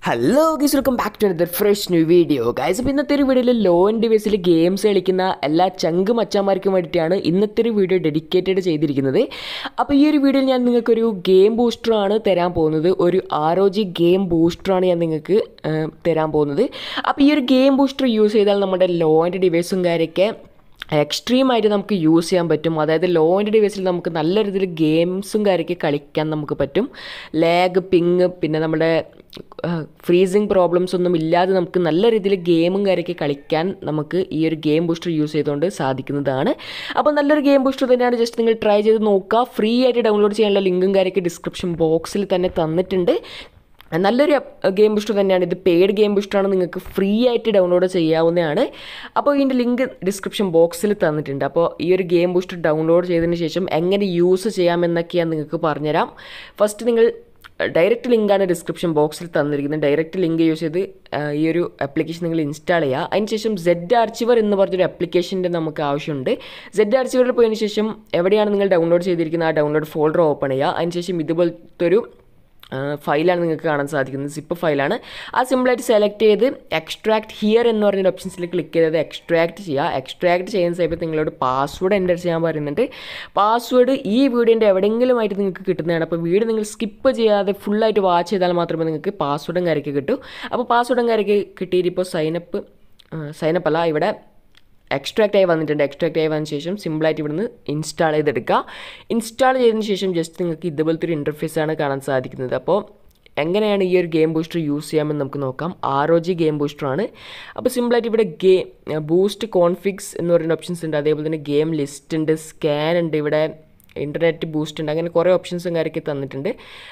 hello guys welcome back to another fresh new video guys അപ്പോൾ ഇന്നത്തെ ഒരു വീഡിയോയിൽ ലോ ആൻഡ് ഡിവൈസിൽ ഗെയിംസ് കളിക്കുന്ന എല്ലാ ചങ്ക് മച്ചാന്മാർക്കും വേണ്ടിയിട്ടാണ് ഇന്നത്തെ ഒരു വീഡിയോ ഡെഡിക്കേറ്റഡ് ചെയ്തിരിക്കുന്നത് അപ്പോൾ ഈ ഒരു വീഡിയോയിൽ ഞാൻ നിങ്ങൾക്കൊരു ഗെയിം ബൂസ്റ്ററാണ് തരാൻ പോകുന്നത് ഒരു ആർ ഒ ജി ഗെയിം ബൂസ്റ്ററാണ് ഞാൻ നിങ്ങൾക്ക് ആ, തരാൻ പോകുന്നത് അപ്പോൾ ഈ ഒരു ഗെയിം ബൂസ്റ്റർ യൂസ് ചെയ്താൽ നമ്മുടെ ലോ ആൻഡ് ഡിവൈസും കാര്യമൊക്കെ എക്സ്ട്രീം ആയിട്ട് നമുക്ക് യൂസ് ചെയ്യാൻ പറ്റും അതായത് ലോ ആൻഡ് ഡിവൈസിൽ നമുക്ക് നല്ല രീതിയിൽ ഗെയിംസും കാര്യമൊക്കെ കളിക്കാൻ നമുക്ക് പറ്റും ലാഗ് പിങ് പിന്നെ നമ്മുടെ ഫ്രീസിങ് പ്രോബ്ലംസ് ഒന്നും ഇല്ലാതെ നമുക്ക് നല്ല രീതിയിൽ ഗെയിമും കാര്യമൊക്കെ കളിക്കാൻ നമുക്ക് ഈ ഒരു ഗെയിം ബൂസ്റ്റർ യൂസ് ചെയ്തുകൊണ്ട് സാധിക്കുന്നതാണ് അപ്പോൾ നല്ലൊരു ഗെയിം ബൂസ്റ്റർ തന്നെയാണ് ജസ്റ്റ് നിങ്ങൾ ട്രൈ ചെയ്ത് നോക്കുക ഫ്രീ ആയിട്ട് ഡൗൺലോഡ് ചെയ്യാനുള്ള ലിങ്കും കാര്യമൊക്കെ ഡിസ്ക്രിപ്ഷൻ ബോക്സിൽ തന്നെ തന്നിട്ടുണ്ട് നല്ലൊരു ഗെയിം ബൂസ്റ്റർ തന്നെയാണ് ഇത് പെയ്ഡ് ഗെയിം ബൂസ്റ്ററാണ് നിങ്ങൾക്ക് ഫ്രീ ആയിട്ട് ഡൗൺലോഡ് ചെയ്യാവുന്നതാണ് അപ്പോൾ ഇതിൻ്റെ ലിങ്ക് ഡിസ്ക്രിപ്ഷൻ ബോക്സിൽ തന്നിട്ടുണ്ട് അപ്പോൾ ഈ ഒരു ഗെയിം ബൂസ്റ്റർ ഡൗൺലോഡ് ചെയ്തതിന് ശേഷം എങ്ങനെ യൂസ് ചെയ്യാമെന്നൊക്കെയാണ് നിങ്ങൾക്ക് പറഞ്ഞുതരാം ഫസ്റ്റ് നിങ്ങൾ ഡയറക്റ്റ് ലിങ്കാണ് ഡിസ്ക്രിപ്ഷൻ ബോക്സിൽ തന്നിരിക്കുന്നത് ഡയറക്റ്റ് ലിങ്ക് യൂസ് ചെയ്ത് ആ, ഈ ഒരു ആപ്ലിക്കേഷൻ നിങ്ങൾ ഇൻസ്റ്റാൾ ചെയ്യുക അതിനുശേഷം സെഡ് ആർച്ചിവർ എന്ന് പറഞ്ഞൊരു ആപ്ലിക്കേഷൻ്റെ നമുക്ക് ആവശ്യമുണ്ട് സെഡ് ആർച്ചിവറിൽ പോയതിന് ശേഷം എവിടെയാണ് നിങ്ങൾ ഡൗൺലോഡ് ചെയ്തിരിക്കുന്നത് ആ ഡൗൺലോഡ് ഫോൾഡർ ഓപ്പൺ ചെയ്യുക അതിനുശേഷം ഇതുപോലത്തെ ഒരു ആ, ഫയലാണ് നിങ്ങൾക്ക് കാണാൻ സാധിക്കുന്നത് സിപ്പ് ഫയലാണ് ആ സിമ്പിളായിട്ട് സെലക്ട് ചെയ്ത് എക്സ്ട്രാക്ട് ഹിയർ എന്ന് പറഞ്ഞൊരു ഓപ്ഷൻസിൽ ക്ലിക്ക് ചെയ്തത് എക്സ്ട്രാക്ട് ചെയ്യുക എക്സ്ട്രാക്ട് ചെയ്യുന്ന സമയത്ത് നിങ്ങളോട് പാസ്വേഡ് എൻ്റർ ചെയ്യാൻ പറയുന്നുണ്ട് പാസ്വേഡ് ഈ വീഡിയോൻ്റെ എവിടെയെങ്കിലുമായിട്ട് നിങ്ങൾക്ക് കിട്ടുന്നതാണ് അപ്പോൾ വീഡിയോ നിങ്ങൾ സ്കിപ്പ് ചെയ്യാതെ ഫുള്ളായിട്ട് വാച്ച് ചെയ്താൽ മാത്രമേ നിങ്ങൾക്ക് പാസ്വേഡും കാര്യമൊക്കെ കിട്ടൂ അപ്പോൾ പാസ്വേഡും കാര്യമൊക്കെ കിട്ടിയിട്ട് ഇപ്പോൾ സൈനപ്പ് സൈനപ്പ് അല്ല ഇവിടെ എക്സ്ട്രാക്റ്റ് ആയി വന്നിട്ടുണ്ട് എക്സ്ട്രാക്റ്റ് ആയി വന്നതിന് ശേഷം സിമ്പിളായിട്ട് ഇവിടുന്ന് ഇൻസ്റ്റാൾ ചെയ്തെടുക്കുക ഇൻസ്റ്റാൾ ചെയ്തതിന് ശേഷം ജസ്റ്റ് നിങ്ങൾക്ക് ഇതുപോലത്തെ ഒരു ഇൻ്റർഫേസ് ആണ് കാണാൻ സാധിക്കുന്നത് അപ്പോൾ എങ്ങനെയാണ് ഈ ഒരു ഗെയിം ബൂസ്റ്റർ യൂസ് ചെയ്യാമെന്ന് നമുക്ക് നോക്കാം ആർ ഒ ജി ഗെയിം ബൂസ്റ്ററാണ് അപ്പോൾ സിമ്പിളായിട്ട് ഇവിടെ ഗെയിം ബൂസ്റ്റ് കോൺഫിക്സ് എന്ന് പറയുന്ന ഓപ്ഷൻസ് ഉണ്ട് അതേപോലെ തന്നെ ഗെയിം ലിസ്റ്റ് ഉണ്ട് സ്കാൻ ഉണ്ട് ഇവിടെ ഇൻ്റർനെറ്റ് ബൂസ്റ്റ് ഉണ്ട് അങ്ങനെ കുറേ ഓപ്ഷൻസും കാര്യമൊക്കെ തന്നിട്ടുണ്ട്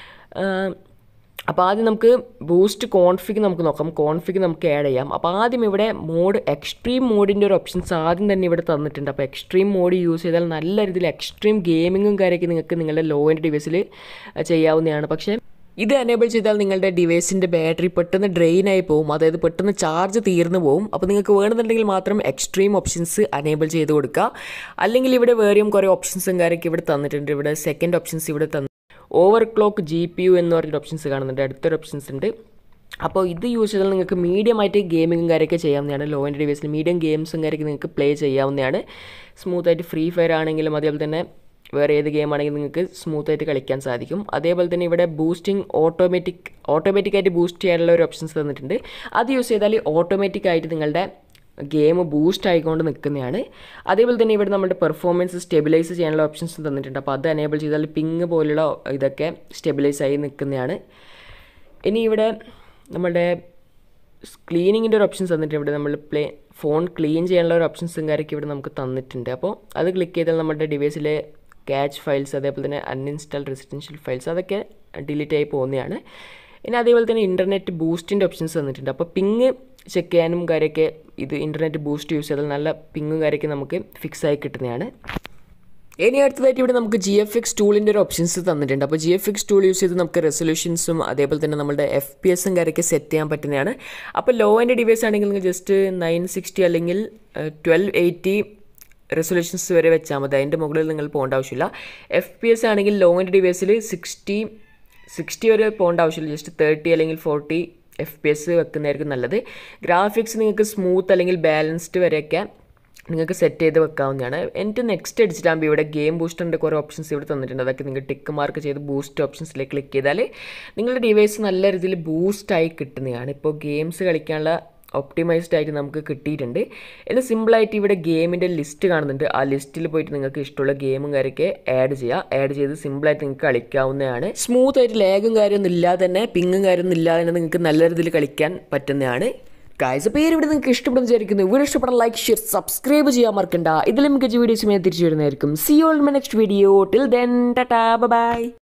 അപ്പോൾ ആദ്യം നമുക്ക് ബൂസ്റ്റ് കോൺഫിഗ് നമുക്ക് നോക്കാം കോൺഫിഗ് നമുക്ക് ആഡ് ചെയ്യാം അപ്പോൾ ആദ്യം ഇവിടെ മോഡ് എക്സ്ട്രീം മോഡിൻ്റെ ഒരു ഓപ്ഷൻസ് ആദ്യം തന്നെ ഇവിടെ തന്നിട്ടുണ്ട് അപ്പോൾ എക്സ്ട്രീം മോഡ് യൂസ് ചെയ്താൽ നല്ല രീതിയിൽ എക്സ്ട്രീം ഗെയിമിങ്ങും കാര്യമൊക്കെ നിങ്ങൾക്ക് നിങ്ങളുടെ ലോ എൻഡ് ഡിവൈസിൽ ചെയ്യാവുന്നതാണ് പക്ഷേ ഇത് എനേബിൾ ചെയ്താൽ നിങ്ങളുടെ ഡിവൈസിൻ്റെ ബാറ്ററി പെട്ടെന്ന് ഡ്രെയിൻ ആയി പോകും അതായത് പെട്ടെന്ന് ചാർജ് തീർന്നു പോകും അപ്പോൾ നിങ്ങൾക്ക് വേണമെന്നുണ്ടെങ്കിൽ മാത്രം എക്സ്ട്രീം ഓപ്ഷൻസ് അനേബിൾ ചെയ്ത് കൊടുക്കുക അല്ലെങ്കിൽ ഇവിടെ വേറെയും കുറേ ഓപ്ഷൻസും കാര്യമൊക്കെ ഇവിടെ തന്നിട്ടുണ്ട് ഇവിടെ സെക്കൻഡ് ഓപ്ഷൻസ് ഇവിടെ തന്നു over clock G P U എന്ന് പറഞ്ഞൊരു ഓപ്ഷൻസ് കാണുന്നുണ്ട് അടുത്തൊരു ഓപ്ഷൻസ് ഉണ്ട് അപ്പോൾ ഇത് യൂസ് ചെയ്താൽ നിങ്ങൾക്ക് മീഡിയം ആയിട്ട് ഗെയിമിങ്ങും കാര്യമൊക്കെ ചെയ്യാവുന്നതാണ് ലോ ആൻഡ് ഡിവൈസിൽ മീഡിയം ഗെയിംസും കാര്യമൊക്കെ നിങ്ങൾക്ക് പ്ലേ ചെയ്യാവുന്നതാണ് സ്മൂത്ത് ആയിട്ട് ഫ്രീ ഫയർ ആണെങ്കിലും അതേപോലെ തന്നെ വേറെ ഏത് ഗെയിം ആണെങ്കിലും നിങ്ങൾക്ക് സ്മൂത്ത് ആയിട്ട് കളിക്കാൻ സാധിക്കും അതേപോലെ തന്നെ ഇവിടെ ബൂസ്റ്റിംഗ് ഓട്ടോമാറ്റിക് ഓട്ടോമാറ്റിക്കായിട്ട് ബൂസ്റ്റ് ചെയ്യാനുള്ള ഒരു ഓപ്ഷൻസ് തന്നിട്ടുണ്ട് അത് യൂസ് ചെയ്താൽ ഓട്ടോമാറ്റിക് ആയിട്ട് നിങ്ങളുടെ ഗെയിം ബൂസ്റ്റ് ആയിക്കൊണ്ട് നിൽക്കുന്നതാണ് അതേപോലെ തന്നെ ഇവിടെ നമ്മുടെ പെർഫോമൻസ് സ്റ്റെബിലൈസ് ചെയ്യാനുള്ള ഓപ്ഷൻസ് തന്നിട്ടുണ്ട് അപ്പോൾ അത് എനേബിൾ ചെയ്താൽ പിങ് പോലുള്ള ഇതൊക്കെ സ്റ്റെബിലൈസ് ആയി നിൽക്കുന്നതാണ് ഇനി ഇവിടെ നമ്മുടെ ക്ലീനിങ്ങിൻ്റെ ഒരു ഓപ്ഷൻസ് തന്നിട്ടുണ്ട് ഇവിടെ നമ്മൾ പ്ലേ ഫോൺ ക്ലീൻ ചെയ്യാനുള്ള ഒരു ഓപ്ഷൻസും കാര്യമൊക്കെ ഇവിടെ നമുക്ക് തന്നിട്ടുണ്ട് അപ്പോൾ അത് ക്ലിക്ക് ചെയ്താൽ നമ്മുടെ ഡിവൈസിലെ ക്യാച്ച് ഫയൽസ് അതേപോലെ തന്നെ അൺഇൻസ്റ്റാൾ റെസിഡൻഷ്യൽ ഫയൽസ് അതൊക്കെ ഡിലീറ്റ് ആയി പോകുന്നതാണ് ഇനി അതേപോലെ തന്നെ ഇൻ്റർനെറ്റ് ബൂസ്റ്റിൻ്റെ ഓപ്ഷൻസ് തന്നിട്ടുണ്ട് അപ്പോൾ പിങ് ചെക്ക് ചെയ്യാനും കാര്യമൊക്കെ ഇത് ഇൻ്റർനെറ്റ് ബൂസ്റ്റ് യൂസ് ചെയ്താൽ നല്ല പിങ്ങും കാര്യമൊക്കെ നമുക്ക് ഫിക്സ് ആയി കിട്ടുന്നതാണ് ഇനി അടുത്തതായിട്ട് ഇവിടെ നമുക്ക് ജി എഫ് എക്സ് ടൂളിൻ്റെ ഒരു ഓപ്ഷൻസ് തന്നിട്ടുണ്ട് അപ്പോൾ G F X tool use ചെയ്ത് നമുക്ക് റെസൊല്യൂഷൻസും അതേപോലെ തന്നെ നമ്മുടെ എഫ് പി എസും കാര്യമൊക്കെ സെറ്റ് ചെയ്യാൻ പറ്റുന്നതാണ് അപ്പോൾ ലോ ആൻഡ് ഡിവൈസ് ആണെങ്കിൽ നിങ്ങൾ ജസ്റ്റ് നയൻ സിക്സ്റ്റി അല്ലെങ്കിൽ ട്വൽവ് എയ്റ്റി റെസൊല്യൂഷൻസ് വരെ വെച്ചാൽ മതി അതിൻ്റെ മുകളിൽ നിങ്ങൾ പോകേണ്ട ആവശ്യമില്ല എഫ് പി എസ് ആണെങ്കിൽ ലോ ആൻഡ് ഡിവൈസിൽ സിക്സ്റ്റി സിക്സ്റ്റി വരെ പോകേണ്ട ആവശ്യമില്ല ജസ്റ്റ് തേർട്ടി അല്ലെങ്കിൽ ഫോർട്ടി എഫ് പി എസ് വെക്കുന്നതായിരിക്കും നല്ലത് ഗ്രാഫിക്സ് നിങ്ങൾക്ക് സ്മൂത്ത് അല്ലെങ്കിൽ ബാലൻസ്ഡ് വരെയൊക്കെ നിങ്ങൾക്ക് സെറ്റ് ചെയ്ത് വെക്കാവുന്നതാണ് എന്നിട്ട് നെക്സ്റ്റ് അടിച്ചിട്ടാകുമ്പോൾ ഇവിടെ ഗെയിം ബൂസ്റ്ററിൻ്റെ കുറേ ഓപ്ഷൻസ് ഇവിടെ തന്നിട്ടുണ്ട് അതൊക്കെ നിങ്ങൾ ടിക്ക് മാർക്ക് ചെയ്ത് ബൂസ്റ്റ് ഓപ്ഷൻസിലേക്ക് ക്ലിക്ക് ചെയ്താൽ നിങ്ങളുടെ ഡിവൈസ് നല്ല രീതിയിൽ ബൂസ്റ്റായി കിട്ടുന്നതാണ് ഇപ്പോൾ ഗെയിംസ് കളിക്കാനുള്ള ഒപ്റ്റിമൈസ്ഡ് ആയിട്ട് നമുക്ക് കിട്ടിയിട്ടുണ്ട് ഇനി സിമ്പിളായിട്ട് ഇവിടെ ഗെയിമിൻ്റെ ലിസ്റ്റ് കാണുന്നുണ്ട് ആ ലിസ്റ്റിൽ പോയിട്ട് നിങ്ങൾക്ക് ഇഷ്ടമുള്ള ഗെയിമും കാര്യമൊക്കെ ആഡ് ചെയ്യുക ആഡ് ചെയ്ത് സിമ്പിളായിട്ട് നിങ്ങൾക്ക് കളിക്കാവുന്നതാണ് സ്മൂത്ത് ആയിട്ട് ലാഗും കാര്യമൊന്നും ഇല്ലാതെ തന്നെ പിങ്ങും കാര്യമൊന്നും ഇല്ലാതെ തന്നെ നിങ്ങൾക്ക് നല്ല രീതിയിൽ കളിക്കാൻ പറ്റുന്നതാണ് ഗായ്സ് പേര് ഇവിടെ നിങ്ങൾക്ക് ഇഷ്ടപ്പെടുന്ന വിചാരിക്കുന്നു വീഡിയോ ഇഷ്ടപ്പെടാൻ ലൈക്ക് ഷെയർ സബ്സ്ക്രൈബ് ചെയ്യാൻ മറക്കണ്ട ഇതിലും മികച്ച വീഡിയോസുമായി തിരിച്ചു വരുന്നതായിരിക്കും see all my next video till then tata by